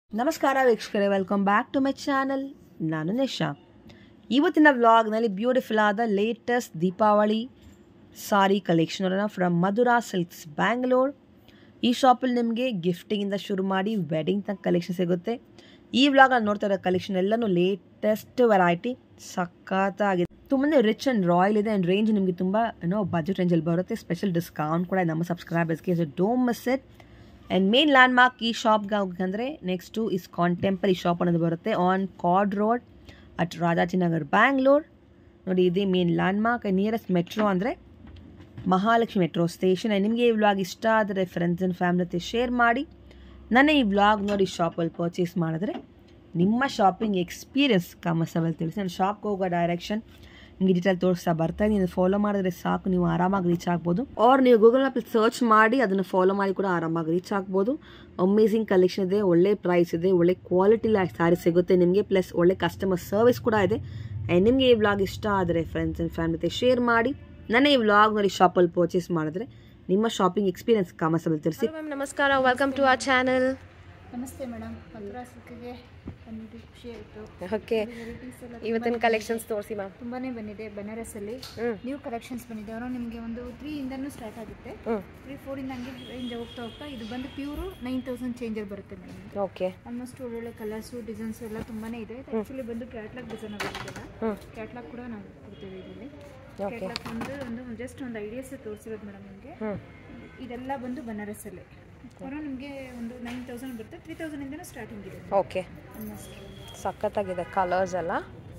ನಮಸ್ಕಾರ ವೀಕ್ಷಕರೇ welcome back to my channel ನಾನು ನಿಶಾ ಇವತ್ತಿನ ವ್ಲಾಗ್ನಲ್ಲಿ ಬ್ಯೂಟಿಫುಲ್ ಆದ latest Deepavali sari collection from Madhura silks Bangalore ಈ ಶಾಪಲ್ಲಿ ನಿಮಗೆ ಗಿಫ್ಟಿಂಗಿಂದ ಶುರು ಮಾಡಿ ವೆಡ್ಡಿಂಗ್ ತನಕ ಕಲೆಕ್ಷನ್ ಸಿಗುತ್ತೆ ಈ ವ್ಲಾಗಲ್ಲಿ ನೋಡ್ತಾ ಇರೋ ಕಲೆಕ್ಷನ್ ಎಲ್ಲನೂ ಲೇಟೆಸ್ಟ್ ವೆರೈಟಿ ಸಖತ್ತಾಗಿದೆ ತುಂಬಾ ರಿಚ್ ಆ್ಯಂಡ್ ರಾಯಲ್ ಇದೆ ಆ್ಯಂಡ್ ರೇಂಜ್ ನಿಮಗೆ ತುಂಬ ಏನೋ ಬಜೆಟ್ ರೇಂಜಲ್ಲಿ ಬರುತ್ತೆ ಸ್ಪೆಷಲ್ ಡಿಸ್ಕೌಂಟ್ ಕೂಡ ಇದೆ ನಮ್ಮ ಸಬ್ಸ್ಕ್ರೈಬರ್ಸ್ಗೆ so don't miss it and main landmark ಈ ಶಾಪ್ಗೆ ಹೋಗ್ಬೇಕಂದ್ರೆ ನೆಕ್ಸ್ಟು ಇಸ್ಕಾನ್ ಟೆಂಪಲ್ ಈ ಶಾಪ್ ಅನ್ನೋದು ಬರುತ್ತೆ on chord road at Rajajinagar Bangalore ನೋಡಿ ಇದೇ main landmark nearest metro ಅಂದರೆ ಮಹಾಲಕ್ಷ್ಮಿ ಮೆಟ್ರೋ ಸ್ಟೇಷನ್ ನಿಮಗೆ ಈ ವ್ಲಾಗ್ ಇಷ್ಟ ಆದರೆ ಫ್ರೆಂಡ್ಸ್ ಆ್ಯಂಡ್ ಫ್ಯಾಮಿಲಿ ಜೊತೆ ಶೇರ್ ಮಾಡಿ ನನ್ನ ಈ ವ್ಲಾಗ್ ನೋಡಿ ಶಾಪಲ್ಲಿ ಪರ್ಚೇಸ್ ಮಾಡಿದ್ರೆ ನಿಮ್ಮ ಶಾಪಿಂಗ್ ಎಕ್ಸ್ಪೀರಿಯನ್ಸ್ ಕಮಸವಲ್ಲಿ ತಿಳಿಸಿ ನಾನು ಶಾಪ್ಗೆ ಹೋಗೋ ಡೈರೆಕ್ಷನ್ ನಿಮಗೆ ಡೀಟೇಲ್ ತೋರಿಸ್ತಾ ಬರ್ತಾ ನೀವು ಫಾಲೋ ಮಾಡಿದ್ರೆ ಸಾಕು ನೀವು ಆರಾಮಾಗಿ ರೀಚ್ ಆಗ್ಬೋದು ಆರ್ ನೀವು ಗೂಗಲ್ ಮ್ಯಾಪಲ್ಲಿ ಸರ್ಚ್ ಮಾಡಿ ಅದನ್ನು ಫಾಲೋ ಮಾಡಿ ಕೂಡ ಆರಾಮಾಗಿ ರೀಚ್ ಆಗ್ಬೋದು ಅಮೇಝಿಂಗ್ ಕಲೆಕ್ಷನ್ ಇದೆ ಒಳ್ಳೆ ಪ್ರೈಸ್ ಇದೆ ಒಳ್ಳೆ ಕ್ವಾಲಿಟಿ ಸ್ಯಾರಿ ಸಿಗುತ್ತೆ ನಿಮಗೆ ಪ್ಲಸ್ ಒಳ್ಳೆ ಕಸ್ಟಮರ್ ಸರ್ವಿಸ್ ಕೂಡ ಇದೆ ಆ್ಯಂಡ್ ನಿಮಗೆ ಈ ವ್ಲಾಗ್ ಇಷ್ಟ ಆದರೆ ಫ್ರೆಂಡ್ಸ್ ಆ್ಯಂಡ್ ಫ್ಯಾಮಿಲಿ ಜೊತೆ ಶೇರ್ ಮಾಡಿ ನನ್ನ ಈ ವ್ಲಾಗ್ ನೋಡಿ ಶಾಪಲ್ಲಿ ಪರ್ಚೇಸ್ ಮಾಡಿದ್ರೆ ನಿಮ್ಮ ಶಾಪಿಂಗ್ ಎಕ್ಸ್ಪೀರಿಯನ್ಸ್ ಕಾಮರ್ಸಲ್ಲಿ ತಿಳಿಸಿ ಮ್ಯಾಮ್ ನಮಸ್ಕಾರ ವೆಲ್ಕಮ್ ಟು ಅವರ್ ಚಾನಲ್ ನಮಸ್ತೆ ಮೇಡಮ್ ಮಧುರಾ ಸಿಲ್ಕ್ಗೆ ಬಂದಿದ್ದು ಖುಷಿ ಆಯಿತು ಓಕೆ ವೆರೈಟೀಸ್ ಎಲ್ಲ ಇವತ್ತಿನ ಕಲೆಕ್ಷನ್ಸ್ ತೋರಿಸಿ ಮ್ಯಾಮ್ ತುಂಬಾ ಬಂದಿದೆ ಬನಾರಸಲ್ಲಿ ಹ್ಮ್. ನ್ಯೂ ಕಲೆಕ್ಷನ್ಸ್ ಬಂದಿದೆ ಅವರು ನಿಮಗೆ ಒಂದು ತ್ರೀ ಇಂದನೂ ಸ್ಟಾರ್ಟ್ ಆಗುತ್ತೆ ಹ್ಞೂ ತ್ರೀ ಫೋರಿಂದ ಹಂಗೆ ರೇಂಜ್ ಹೋಗ್ತಾ ಹೋಗ್ತಾ ಇದು ಬಂದು ಪ್ಯೂರು ನೈನ್ ತೌಸಂಡ್ ಚೇಂಜರ್ ಬರುತ್ತೆ ಮೇಡಮ್ ಓಕೆ ಆಲ್ಮೋಸ್ಟ್ ಒಳ್ಳೊಳ್ಳೆ ಕಲರ್ಸು ಡಿಸೈನ್ಸ್ ಎಲ್ಲ ತುಂಬಾ ಇದೆ ಆ್ಯಕ್ಚುಲಿ ಬಂದು ಕ್ಯಾಟ್ಲಾಗ್ ಡಿಸೈನ್ ಬರುತ್ತಲ್ಲ ಹ್ಞೂ ಕ್ಯಾಟ್ಲಾಗ್ ಕೂಡ ನಾವು ಕೊಡ್ತೀವಿ ಇದರಲ್ಲಿ ಓಕೆ ಕ್ಯಾಟ್ಲಾಗ್ ಒಂದು ಒಂದು ಜಸ್ಟ್ ಒಂದು ಐಡಿಯಾಸ್ ತೋರಿಸಿರೋದು ಮೇಡಮ್ ನಿಮಗೆ ಹ್ಞೂ ಇದೆಲ್ಲ ಬಂದು ಬನಾರಸಲ್ಲಿ ಅವರು ನಿಮಗೆ ಒಂದು ನೈನ್ ತೌಸಂಡ್ ಬರುತ್ತೆ ತ್ರೀ ತೌಸಂಡಿಂದನೂ ಸ್ಟಾರ್ಟಿಂಗ್ ಇದೆ ಓಕೆ ಆಲ್ಮೋಸ್ಟ್ ಸಖತ್ತಾಗಿದೆ ಕಲರ್ಸ್ ಎಲ್ಲ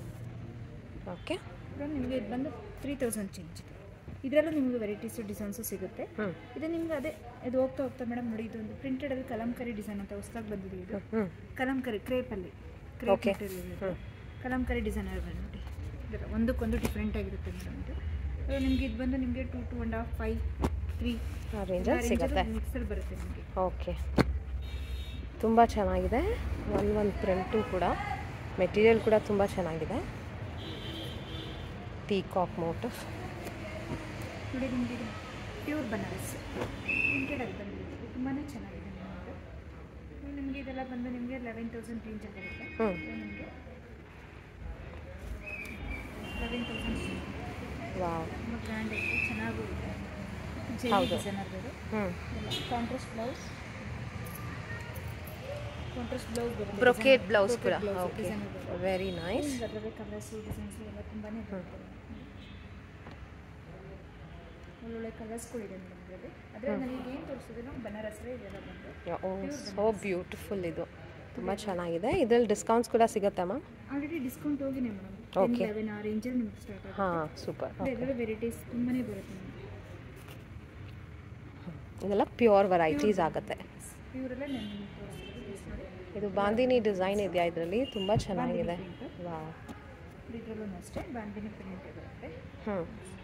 ಓಕೆ ಇವಾಗ ನಿಮಗೆ ಇದು ಬಂದು ತ್ರೀ ತೌಸಂಡ್ ಚೇಂಜ್ ಇದರಲ್ಲೂ ನಿಮಗೆ ವೆರೈಟೀಸು ಡಿಸೈನ್ಸು ಸಿಗುತ್ತೆ ಹ್ಞೂ ಇದು ನಿಮ್ಗೆ ಅದೇ ಇದು ಹೋಗ್ತಾ ಹೋಗ್ತಾ ಮೇಡಮ್ ನೋಡಿ ಇದೊಂದು ಪ್ರಿಂಟೆಡಲ್ಲಿ ಕಲಂಕರಿ ಡಿಸೈನ್ ಅಂತ ಹೊಸದಾಗಿ ಬಂದಿದೆ ಇದು ಹ್ಞೂ ಕಲಂಕರಿ ಕ್ರೇಪಲ್ಲಿ crepe Okay. Material Kalamkari design ನೋಡಿ ಇದೆಲ್ಲ ಒಂದಕ್ಕೊಂದು ಡಿಫ್ರೆಂಟ್ ಆಗಿರುತ್ತೆ ಮೇಡಮ್ ಇದು ಇವಾಗ ನಿಮಗೆ ಇದು ಬಂದು ನಿಮಗೆ two two and half five three ಆ ರೇಂಜಲ್ಲಿ ಸಿಗುತ್ತೆ ಮಿಕ್ಸಲ್ಲಿ ಬರುತ್ತೆ ನಿಮಗೆ ಓಕೆ ತುಂಬ ಚೆನ್ನಾಗಿದೆ ಒಂದು ಒಂದು ಪ್ರಿಂಟು ಕೂಡ ಮೆಟೀರಿಯಲ್ ಕೂಡ ತುಂಬ ಚೆನ್ನಾಗಿದೆ ಪೀಕಾಕ್ ಮೋಟಿವ್ ನೋಡಿ ನಿಮಗೆ ಇದು ಪ್ಯೂರ್ ಬನಾರಸ್ ಪ್ರಿಂಟೆಡಲ್ಲಿ ಬಂದಿದೆ ಇದು ತುಂಬಾ ಚೆನ್ನಾಗಿದೆ ನಿಮಗೆ ಇದು ನಿಮಗೆ ಇದೆಲ್ಲ ಬಂದು ನಿಮಗೆ ಲೆವೆನ್ ತೌಸಂಡ್ ರೇಂಜ್ ಬರುತ್ತೆ ಹ್ಞೂ ನಿಮಗೆ ಲೆವೆನ್ ತೌಸಂಡ್ ವಾವ್ ತುಂಬ ಗ್ರ್ಯಾಂಡ್ ಇದೆ ಚೆನ್ನಾಗೂ ಇದೆ ಹೌದು. ಡಿಸೈನರ್ ಬೇರೆ ಹ್ಞೂ ಕಾಂಟ್ರಾಸ್ಟ್ ಬ್ಲೌಸ್ ಕಾಂಟ್ರಾಸ್ಟ್ ಬ್ಲೌಸ್ ಬರುತ್ತೆ ಬ್ರೊಕೇಟ್ ಬ್ಲೌಸ್ ಕೂಡ ಬ್ಲೌಸ್ ಓಕೆ ಡಿಸೈನರ್ ಬರುತ್ತೆ ವೆರಿ ನೈಸ್ ಅದರಲ್ಲಿ ಕಲರ್ಸು ಡಿಸೈನ್ಸು ಎಲ್ಲ ತುಂಬಾ ಬರುತ್ತೆ ಒಳ್ಳೊಳ್ಳೆ ಕಲರ್ಸ್ಗಳಿದೆ ಮೇಡಮ್ ಇದರಲ್ಲಿ ಆದರೆ ನನಗೆ ಏನು ತೋರಿಸಿದ್ರು ಬನಾರಸ್ರೆ ಇದೆಲ್ಲ ಬಂದು ಓ ಸೋ ಬ್ಯೂಟಿಫುಲ್ ಇದು ತುಂಬ ಚೆನ್ನಾಗಿದೆ ಇದರಲ್ಲಿ ಡಿಸ್ಕೌಂಟ್ಸ್ ಕೂಡ ಸಿಗುತ್ತೆ ಮ್ಯಾಮ್ ಆಲ್ರೆಡಿ ಡಿಸ್ಕೌಂಟ್ ಹೋಗಿದೆ ಮೇಡಮ್ Okay. ಲೆವೆನ್ ಆ ರೇಂಜಲ್ಲಿ ನಿಮ್ಗೆ ಸ್ಟಾರ್ಟ್ ಆಗುತ್ತೆ ಹಾಂ ಸೂಪರ್ ಇದೆಲ್ಲ ವೆರೈಟೀಸ್ ತುಂಬಾ ಬರುತ್ತೆ ನಿಮಗೆ ಇದೆಲ್ಲ ಪ್ಯೂರ್ ವೆರೈಟೀಸ್ ಆಗುತ್ತೆ ಇವರೆಲ್ಲ ನಾನು ನಿಮ್ಗೆ ತೋರಿಸ್ತೀನಿ Yes, ನೋಡಿ. ಇದು ಬಾಂದಿನಿ ಡಿಸೈನ್ ಇದೆಯಾ ಇದರಲ್ಲಿ ತುಂಬ ಚೆನ್ನಾಗಿದೆ ವಾ ಇದ್ರಲ್ಲೂ ಅಷ್ಟೇ ಬಾಂಬಿನಿ ಪ್ರಿಂಟ್ ಬರುತ್ತೆ ಹ್ಞೂ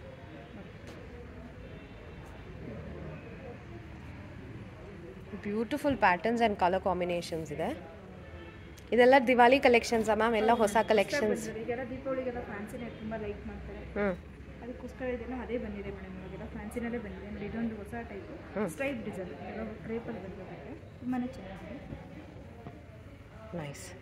beautiful patterns and colour combinations ಇದೆ ಇದೆಲ್ಲ ದಿವಾಲಿ ಕಲೆಕ್ಷನ್ಸಾ ಮ್ಯಾಮ್ ಎಲ್ಲ ಹೊಸ ಕಲೆಕ್ಷನ್ಸ್ ಈಗೆಲ್ಲ ದೀಪಾವಳಿಗೆಲ್ಲ ಫ್ಯಾನ್ಸಿನೇ ತುಂಬ ಲೈಕ್ ಮಾಡ್ತಾರೆ ಹ್ಞೂ ಅದಕ್ಕೋಸ್ಕರ ಇದೆಲ್ಲ ಅದೇ ಬಂದಿದೆ ಮೇಡಮ್ ಇವಾಗೆಲ್ಲ ಫ್ಯಾನ್ಸಿನಲ್ಲೇ ಬಂದಿದೆ ನೋಡಿ ಇದೊಂದು ಹೊಸ ಟೈಪು ಸ್ಟ್ರೈಪ್ ಡಿಸೈನ್ ಎಲ್ಲ ಕ್ರೇಪಲ್ಲಿ ಬಂದಿರುತ್ತೆ ತುಂಬಾ ಚೆನ್ನಾಗಿದೆ ನೈಸ್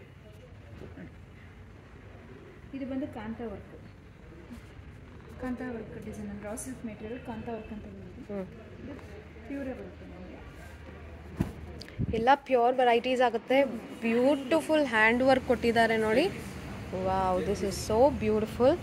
ಇದು ಬಂದು Kantha work Kantha work design ಅಂದರೆ raw silk material Kantha work ಅಂತ ಬಂದಿದೆ ಹ್ಞೂ ಇದು ಪ್ಯೂರೇ ಬರುತ್ತೆ ನಮಗೆ ಎಲ್ಲ ಪ್ಯೂರ್ ವೆರೈಟೀಸ್ ಆಗುತ್ತೆ ಬ್ಯೂಟಿಫುಲ್ ಹ್ಯಾಂಡ್ ವರ್ಕ್ ಕೊಟ್ಟಿದ್ದಾರೆ ನೋಡಿ wow this is so beautiful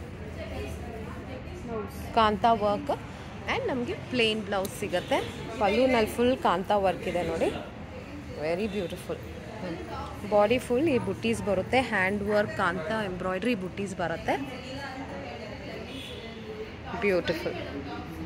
blouse Kantha work and ನಮಗೆ ಪ್ಲೇನ್ ಬ್ಲೌಸ್ ಸಿಗುತ್ತೆ ಪಲ್ಲುನಲ್ಲಿ ಫುಲ್ ಕಾಂತಾ ವರ್ಕ್ ಇದೆ ನೋಡಿ ವೆರಿ ಬ್ಯೂಟಿಫುಲ್ ಬಾಡಿ ಫುಲ್ ಈ ಬುಟ್ಟೀಸ್ ಬರುತ್ತೆ ಹ್ಯಾಂಡ್ ವರ್ಕ್ ಕಾಂತಾ ಎಂಬ್ರಾಯ್ಡ್ರಿ ಬುಟ್ಟೀಸ್ ಬರುತ್ತೆ ಬ್ಯೂಟಿಫುಲ್